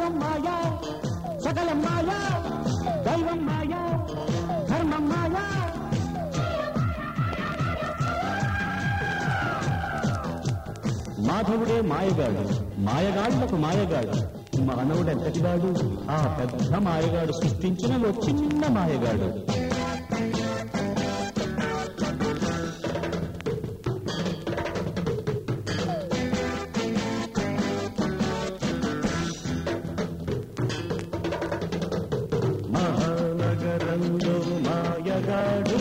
సర్వం మాయా సకలం మాయా దైవం మాయా ధర్మం మాయా మాధవుడే మాయగాడు మాయగాడులకు మాయగాడు మానవుడు ఎంతటివాడు ఆ పెద్ద మాయగాడు సృష్టించిన ఓ చిన్న మాయగాడు మహానగరంలో మాయగాడు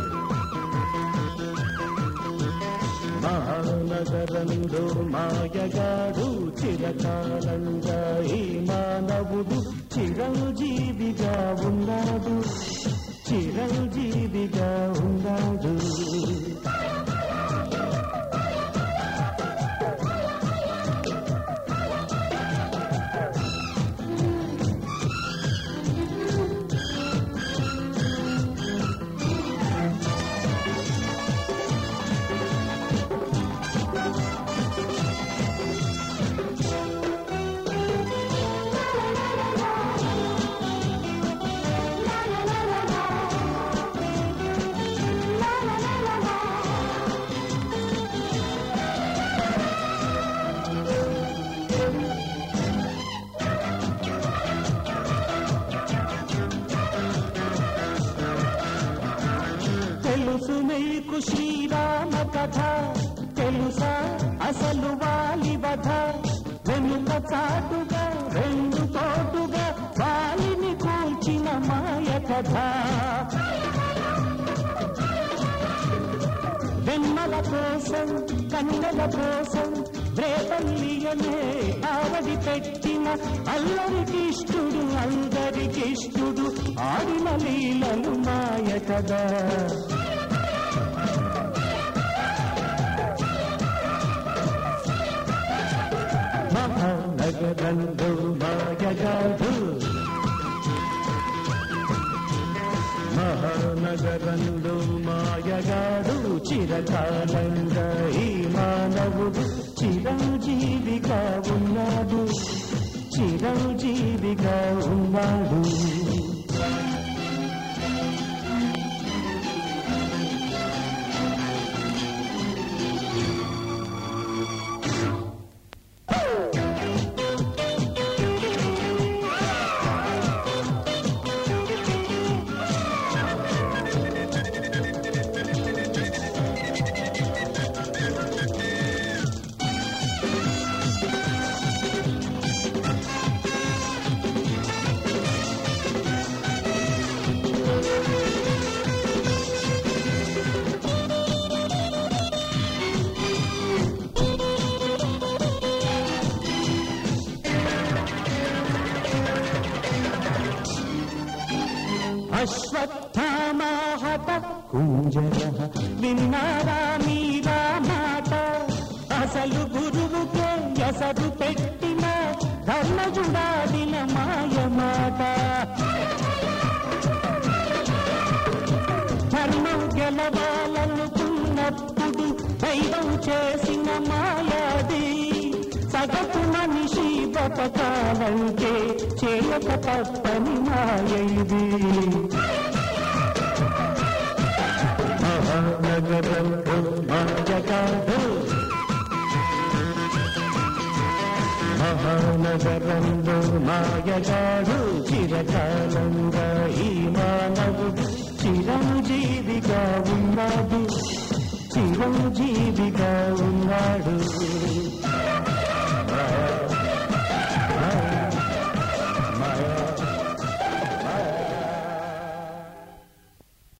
మహానగరంలో మాయగాడు చిరకాలంగా ఈ మానవుడు చిరంజీవిగా ఉన్నాడు చిరంజీవిగా ఉన్నాడు తెలుసు నీకు శ్రీరామ కథ తెలుసా అసలు వాలి వధ వెనుక చాటుగా రెండు తోటుగా వాలిని కూల్చిన మాయ కథ వెన్నెల కోసం కన్నెల కోసం రేపల్లియనే ఆవడి పెట్టిన అల్లరికిష్టుడు అందరికిష్టుడు ఆడిన లీలలు మాయ కదా మహానగరంలో మాయగాడు మహానగరంలో మాయగాడు చిరకాలంగా ఈ మానవుడు చిరంజీవిగా ఉన్నాడు చిరంజీవిగా ఉన్నాడు అశ్వత్థామాహత కుంజర విన్నారా మీరా మాట అసలు గురువుకే ఎసరు పెట్టిన ధర్మజుడాడిన మాయ మాట ధర్మం గెలవాలనుకున్నప్పుడు దైవం చేసిన మాయాది సగటు మనిషి బతకాలంటే చేయక తప్పని మాయ ఇది మహానగరంలో మాయగాడు మహానగరంలో మాయగాడు చిరకాలంగా ఈ మానవుడు చిరంజీవిగా ఉన్నాడు చిరంజీవిగా